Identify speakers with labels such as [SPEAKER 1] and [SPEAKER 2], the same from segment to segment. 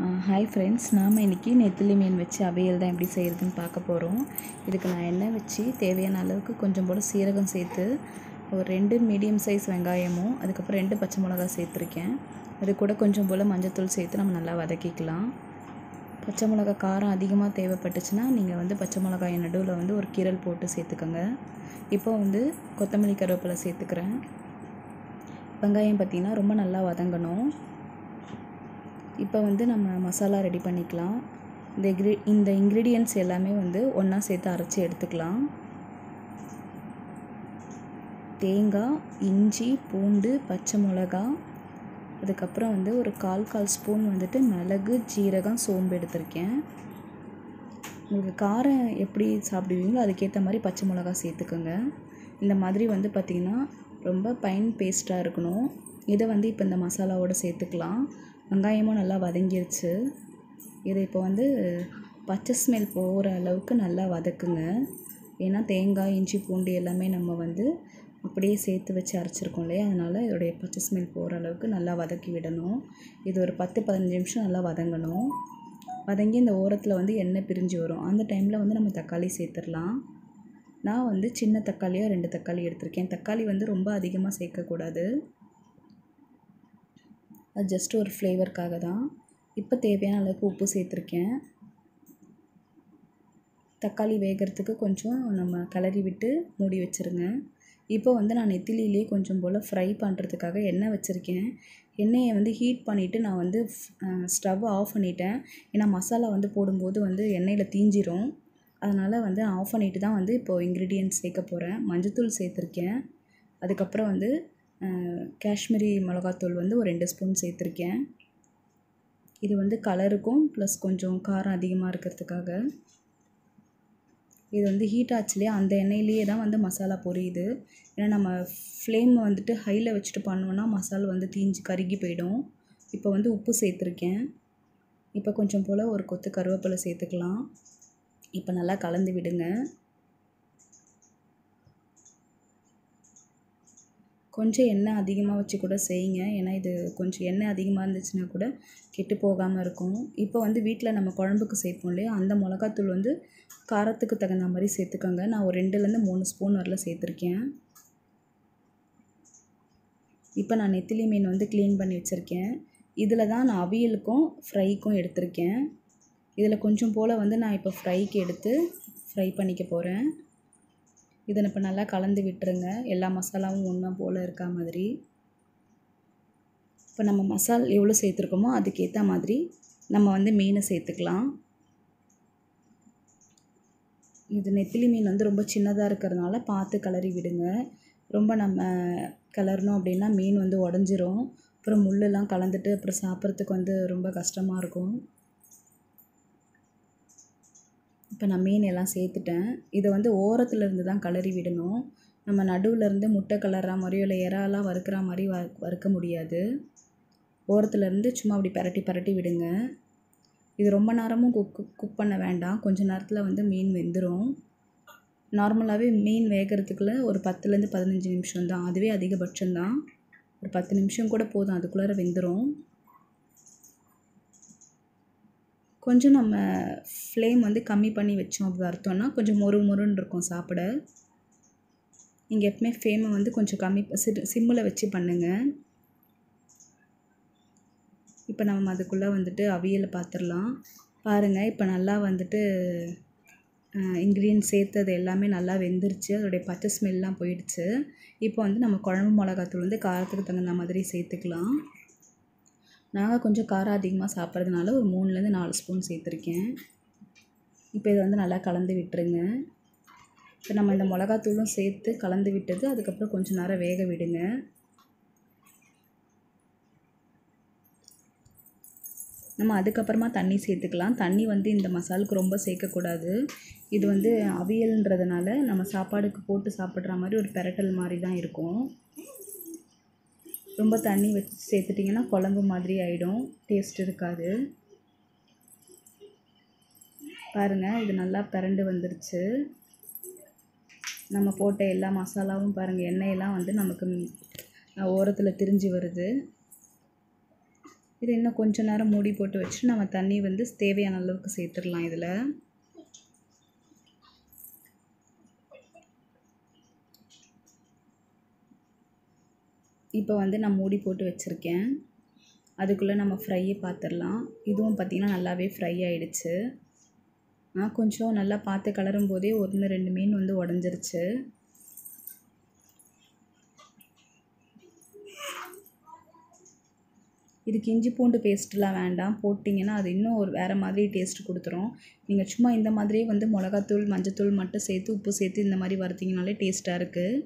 [SPEAKER 1] hi friends நாம் இன்றைக்கி நெத்திலி மீன் வச்சு அவியல் தான் எப்படி செய்கிறதுன்னு பார்க்க போகிறோம் இதுக்கு நான் எண்ணெய் வச்சு தேவையான அளவுக்கு கொஞ்சம் போல் சீரகம் சேர்த்து ஒரு ரெண்டு மீடியம் சைஸ் வெங்காயமும் அதுக்கப்புறம் ரெண்டு பச்சை மிளகா சேர்த்துருக்கேன் அது கூட கொஞ்சம் போல் மஞ்சத்தூள் சேர்த்து நம்ம நல்லா வதக்கிக்கலாம் பச்சை மிளகா காரம் அதிகமாக தேவைப்பட்டுச்சுன்னா நீங்கள் வந்து பச்சை மிளகாய் நடுவில் வந்து ஒரு கீரல் போட்டு சேர்த்துக்கோங்க இப்போ வந்து கொத்தமல்லி கருவேப்பிலை சேர்த்துக்கிறேன் வெங்காயம் பார்த்திங்கன்னா ரொம்ப நல்லா வதங்கணும் இப்போ வந்து நம்ம மசாலா ரெடி பண்ணிக்கலாம் இந்த இக்ரி இந்த இன்க்ரீடியன்ட்ஸ் எல்லாமே வந்து ஒன்றா சேர்த்து அரைச்சி எடுத்துக்கலாம் தேங்காய் இஞ்சி பூண்டு பச்சை மிளகா அதுக்கப்புறம் வந்து ஒரு கால் கால் ஸ்பூன் வந்துட்டு மிளகு ஜீரகம் சோம்பு எடுத்திருக்கேன் உங்களுக்கு காரம் எப்படி சாப்பிடுவீங்களோ அதுக்கேற்ற மாதிரி பச்சை மிளகா சேர்த்துக்கோங்க இந்த மாதிரி வந்து பார்த்திங்கன்னா ரொம்ப பைன் பேஸ்ட்டாக இருக்கணும் இதை வந்து இப்போ இந்த மசாலாவோடு சேர்த்துக்கலாம் வெங்காயமும் நல்லா வதங்கிருச்சு இதை இப்போ வந்து பச்சை ஸ்மெல் போகிற அளவுக்கு நல்லா வதக்குங்க ஏன்னா தேங்காய் இஞ்சி பூண்டு எல்லாமே நம்ம வந்து அப்படியே சேர்த்து வச்சு அரைச்சிருக்கோம் இல்லையா அதனால் இதோடைய பச்சை ஸ்மெல் போகிற அளவுக்கு நல்லா வதக்கி விடணும் இது ஒரு பத்து பதினஞ்சு நிமிஷம் நல்லா வதங்கணும் வதங்கி இந்த ஓரத்தில் வந்து எண்ணெய் பிரிஞ்சு வரும் அந்த டைமில் வந்து நம்ம தக்காளி சேர்த்துடலாம் நான் வந்து சின்ன தக்காளியாக ரெண்டு தக்காளி எடுத்திருக்கேன் தக்காளி வந்து ரொம்ப அதிகமாக சேர்க்கக்கூடாது அது ஜஸ்ட் ஒரு ஃப்ளேவருக்காக தான் இப்போ தேவையான அளவுக்கு உப்பு சேர்த்துருக்கேன் தக்காளி வேகிறதுக்கு கொஞ்சம் நம்ம கிளறி விட்டு மூடி வச்சுருங்க இப்போ வந்து நான் நெத்திலியிலே கொஞ்சம் போல் ஃப்ரை பண்ணுறதுக்காக எண்ணெய் வச்சுருக்கேன் எண்ணெயை வந்து ஹீட் பண்ணிவிட்டு நான் வந்து ஸ்டவ் ஆஃப் பண்ணிட்டேன் ஏன்னா மசாலா வந்து போடும்போது வந்து எண்ணெயில் தீஞ்சிரும் அதனால் வந்து ஆஃப் பண்ணிவிட்டு தான் வந்து இப்போது இன்க்ரீடியன்ட்ஸ் சேர்க்க போகிறேன் மஞ்சத்தூள் சேர்த்துருக்கேன் அதுக்கப்புறம் வந்து காஷ்மீரி மிளகாத்தூள் வந்து ஒரு ரெண்டு ஸ்பூன் சேர்த்துருக்கேன் இது வந்து கலருக்கும் ப்ளஸ் கொஞ்சம் காரம் அதிகமாக இருக்கிறதுக்காக இது வந்து ஹீட் ஆச்சுலையே அந்த எண்ணெயிலேயே தான் வந்து மசாலா பொரியுது ஏன்னா நம்ம ஃப்ளேம் வந்துட்டு ஹையில் வச்சுட்டு பண்ணோன்னா மசாலா வந்து தீஞ்சு கருகி போயிடும் இப்போ வந்து உப்பு சேர்த்துருக்கேன் இப்போ கொஞ்சம் போல் ஒரு கொத்து கருவேப்பிலை சேர்த்துக்கலாம் இப்போ நல்லா கலந்து விடுங்க கொஞ்சம் எண்ணெய் அதிகமாக வச்சு கூட செய்யுங்க ஏன்னா இது கொஞ்சம் எண்ணெய் அதிகமாக இருந்துச்சுன்னா கூட கெட்டு போகாமல் இருக்கும் இப்போ வந்து வீட்டில் நம்ம குழம்புக்கு சேர்ப்போம் இல்லையா அந்த மிளகாத்தூள் வந்து காரத்துக்கு தகுந்த மாதிரி சேர்த்துக்கோங்க நான் ஒரு ரெண்டுலேருந்து மூணு ஸ்பூன் வரல சேர்த்துருக்கேன் இப்போ நான் நெத்திலி மீன் வந்து க்ளீன் பண்ணி வச்சுருக்கேன் இதில் தான் நான் அவியலுக்கும் ஃப்ரைக்கும் எடுத்திருக்கேன் இதில் கொஞ்சம் போல் வந்து நான் இப்போ ஃப்ரைக்கு எடுத்து ஃப்ரை பண்ணிக்க போகிறேன் இதை இப்போ நல்லா கலந்து விட்டுருங்க எல்லா மசாலாவும் ஒன்றா போல் இருக்கா மாதிரி இப்போ நம்ம மசால் எவ்வளோ சேர்த்துருக்கோமோ அதுக்கேற்ற மாதிரி நம்ம வந்து மீனை சேர்த்துக்கலாம் இது நெத்திலி மீன் வந்து ரொம்ப சின்னதாக இருக்கிறதுனால பார்த்து கிளறி விடுங்க ரொம்ப நம்ம கிளறணும் அப்படின்னா மீன் வந்து உடஞ்சிரும் அப்புறம் முள்ளெல்லாம் கலந்துட்டு அப்புறம் சாப்பிட்றதுக்கு வந்து ரொம்ப கஷ்டமாக இருக்கும் இப்போ நான் மீன் எல்லாம் சேர்த்துட்டேன் இதை வந்து ஓரத்தில் இருந்து தான் கிளறி விடணும் நம்ம நடுவில் இருந்து முட்டை கலர்ற மாதிரியோ இல்லை இறாலாம் வறுக்கிற மாதிரி வ வறுக்க முடியாது ஓரத்தில் இருந்து சும்மா அப்படி பரட்டி பரட்டி விடுங்க இது ரொம்ப நேரமும் குக் குக் பண்ண வேண்டாம் கொஞ்ச நேரத்தில் வந்து மீன் வெந்துடும் நார்மலாகவே மீன் வேகிறதுக்குள்ள ஒரு பத்துலேருந்து பதினஞ்சு நிமிஷம் தான் அதுவே அதிகபட்சம்தான் ஒரு பத்து நிமிஷம் கூட போதும் அதுக்குள்ளார வெந்துடும் கொஞ்சம் நம்ம ஃப்ளேம் வந்து கம்மி பண்ணி வச்சோம் அப்படி வறுத்தோம்னா கொஞ்சம் மொறு மொறுன்னு இருக்கும் சாப்பிட நீங்கள் எப்பவுமே ஃப்ளேமை வந்து கொஞ்சம் கம்மி சிம்மில் வச்சு பண்ணுங்கள் இப்போ நம்ம அதுக்குள்ளே வந்துட்டு அவியலை பார்த்துடலாம் பாருங்கள் இப்போ நல்லா வந்துட்டு இன்க்ரீடியன்ட் சேர்த்தது எல்லாமே நல்லா வெந்துருச்சு அதோடைய பச்சை ஸ்மெல்லாம் போயிடுச்சு இப்போ வந்து நம்ம குழம்பு மிளகாத்தூள் வந்து காரத்துக்கு தகுந்த மாதிரி சேர்த்துக்கலாம் நாங்கள் கொஞ்சம் காரம் அதிகமாக சாப்பிட்றதுனால ஒரு மூணுலேருந்து நாலு ஸ்பூன் சேர்த்துருக்கேன் இப்போ இதை வந்து நல்லா கலந்து விட்டுருங்க இப்போ நம்ம இந்த மிளகாத்தூளும் சேர்த்து கலந்து விட்டது அதுக்கப்புறம் கொஞ்சம் நேரம் வேக விடுங்க நம்ம அதுக்கப்புறமா தண்ணி சேர்த்துக்கலாம் தண்ணி வந்து இந்த மசாலுக்கு ரொம்ப சேர்க்கக்கூடாது இது வந்து அவியல்ன்றதுனால நம்ம சாப்பாடுக்கு போட்டு சாப்பிட்ற மாதிரி ஒரு பெரட்டல் மாதிரி தான் இருக்கும் ரொம்ப தண்ணி வச்சு சேர்த்துட்டிங்கன்னா குழம்பு மாதிரி ஆகிடும் டேஸ்ட் இருக்காது பாருங்கள் இது நல்லா பிறண்டு வந்துருச்சு நம்ம போட்ட எல்லா மசாலாவும் பாருங்கள் எண்ணெயெல்லாம் வந்து நமக்கு ஓரத்தில் திரிஞ்சு வருது இது இன்னும் கொஞ்ச நேரம் மூடி போட்டு வச்சு நம்ம தண்ணி வந்து தேவையான அளவுக்கு சேர்த்துடலாம் இதில் இப்போ வந்து நான் மூடி போட்டு வச்சுருக்கேன் அதுக்குள்ளே நம்ம ஃப்ரையை பார்த்துடலாம் இதுவும் பார்த்திங்கன்னா நல்லாவே ஃப்ரை ஆகிடுச்சு நான் கொஞ்சம் நல்லா பார்த்து கலரும் போதே ஒன்று ரெண்டு மீன் வந்து உடஞ்சிருச்சு இதுக்கு இஞ்சி பூண்டு பேஸ்ட்லாம் வேண்டாம் போட்டிங்கன்னா அது இன்னும் ஒரு வேறு மாதிரி டேஸ்ட் கொடுத்துரும் நீங்கள் சும்மா இந்த மாதிரியே வந்து மிளகாத்தூள் மஞ்சத்தூள் மட்டும் சேர்த்து உப்பு சேர்த்து இந்த மாதிரி வறுத்திங்கனாலே டேஸ்ட்டாக இருக்குது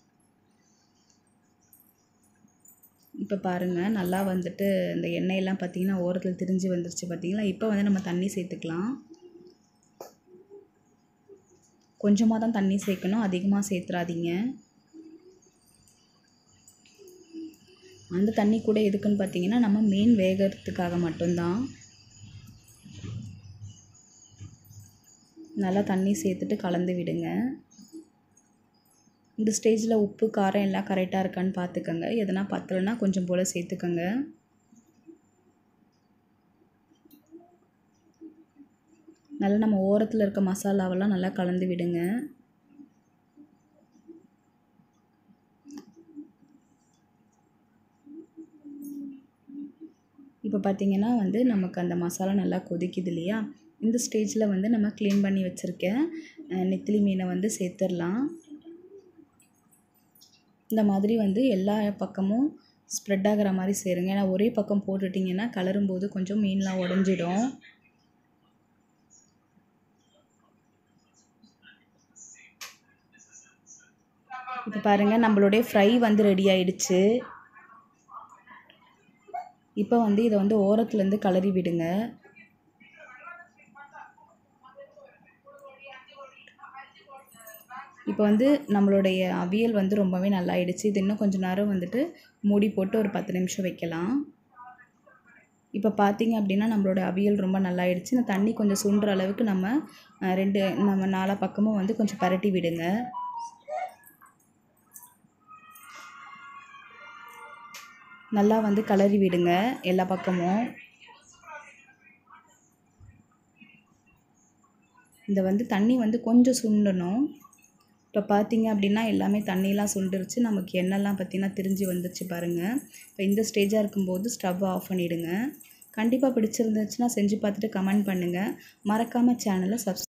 [SPEAKER 1] இப்போ பாருங்கள் நல்லா வந்துட்டு இந்த எண்ணெயெல்லாம் பார்த்திங்கன்னா ஓரத்தில் திரிஞ்சு வந்துருச்சு பார்த்திங்களா இப்போ வந்து நம்ம தண்ணி சேர்த்துக்கலாம் கொஞ்சமாக தான் தண்ணி சேர்க்கணும் அதிகமாக சேர்த்துறாதீங்க அந்த தண்ணி கூட எதுக்குன்னு பார்த்தீங்கன்னா நம்ம மீன் வேகிறதுக்காக மட்டும்தான் நல்லா தண்ணி சேர்த்துட்டு கலந்து விடுங்க இந்த ஸ்டேஜில் உப்பு காரம் எல்லாம் கரெக்டாக இருக்கான்னு பார்த்துக்கோங்க எதனா பத்தலைன்னா கொஞ்சம் போல் சேர்த்துக்கோங்க நல்லா நம்ம ஓரத்தில் இருக்க மசாலாவெல்லாம் நல்லா கலந்து விடுங்க இப்போ பார்த்திங்கன்னா வந்து நமக்கு அந்த மசாலா நல்லா கொதிக்குது இல்லையா இந்த ஸ்டேஜில் வந்து நம்ம க்ளீன் பண்ணி வச்சுருக்க நெத்திலி மீனை வந்து சேர்த்துடலாம் இந்த மாதிரி வந்து எல்லா பக்கமும் ஸ்ப்ரெட் ஆகிற மாதிரி சேருங்க ஏன்னா ஒரே பக்கம் போட்டுட்டிங்கன்னா கலரும் போது கொஞ்சம் மீன்லாம் உடஞ்சிடும் இப்போ பாருங்கள் நம்மளுடைய ஃப்ரை வந்து ரெடி ஆயிடுச்சு இப்போ வந்து இதை வந்து ஓரத்துலேருந்து கலரி விடுங்க இப்போ வந்து நம்மளுடைய அவியல் வந்து ரொம்பவே நல்லாயிடுச்சு இது இன்னும் கொஞ்சம் நேரம் வந்துட்டு மூடி போட்டு ஒரு பத்து நிமிஷம் வைக்கலாம் இப்போ பார்த்தீங்க அப்படின்னா நம்மளோட அவியல் ரொம்ப நல்லாயிடுச்சு இந்த தண்ணி கொஞ்சம் சுண்டுற அளவுக்கு நம்ம ரெண்டு நம்ம நாலா பக்கமும் வந்து கொஞ்சம் பரட்டி விடுங்க நல்லா வந்து கலரி விடுங்க எல்லா பக்கமும் இந்த வந்து தண்ணி வந்து கொஞ்சம் சுண்டணும் இப்போ பார்த்தீங்க அப்படின்னா எல்லாமே தண்ணியெலாம் சுண்டுருச்சு நமக்கு எண்ணெய்லாம் பார்த்திங்கன்னா திரிஞ்சு வந்துருச்சு பாருங்கள் இப்போ இந்த ஸ்டேஜாக இருக்கும்போது ஸ்டவ் ஆஃப் பண்ணிவிடுங்க கண்டிப்பாக பிடிச்சிருந்துச்சுன்னா செஞ்சு பார்த்துட்டு கமெண்ட் பண்ணுங்கள் மறக்காமல் சேனலை சப்ஸ்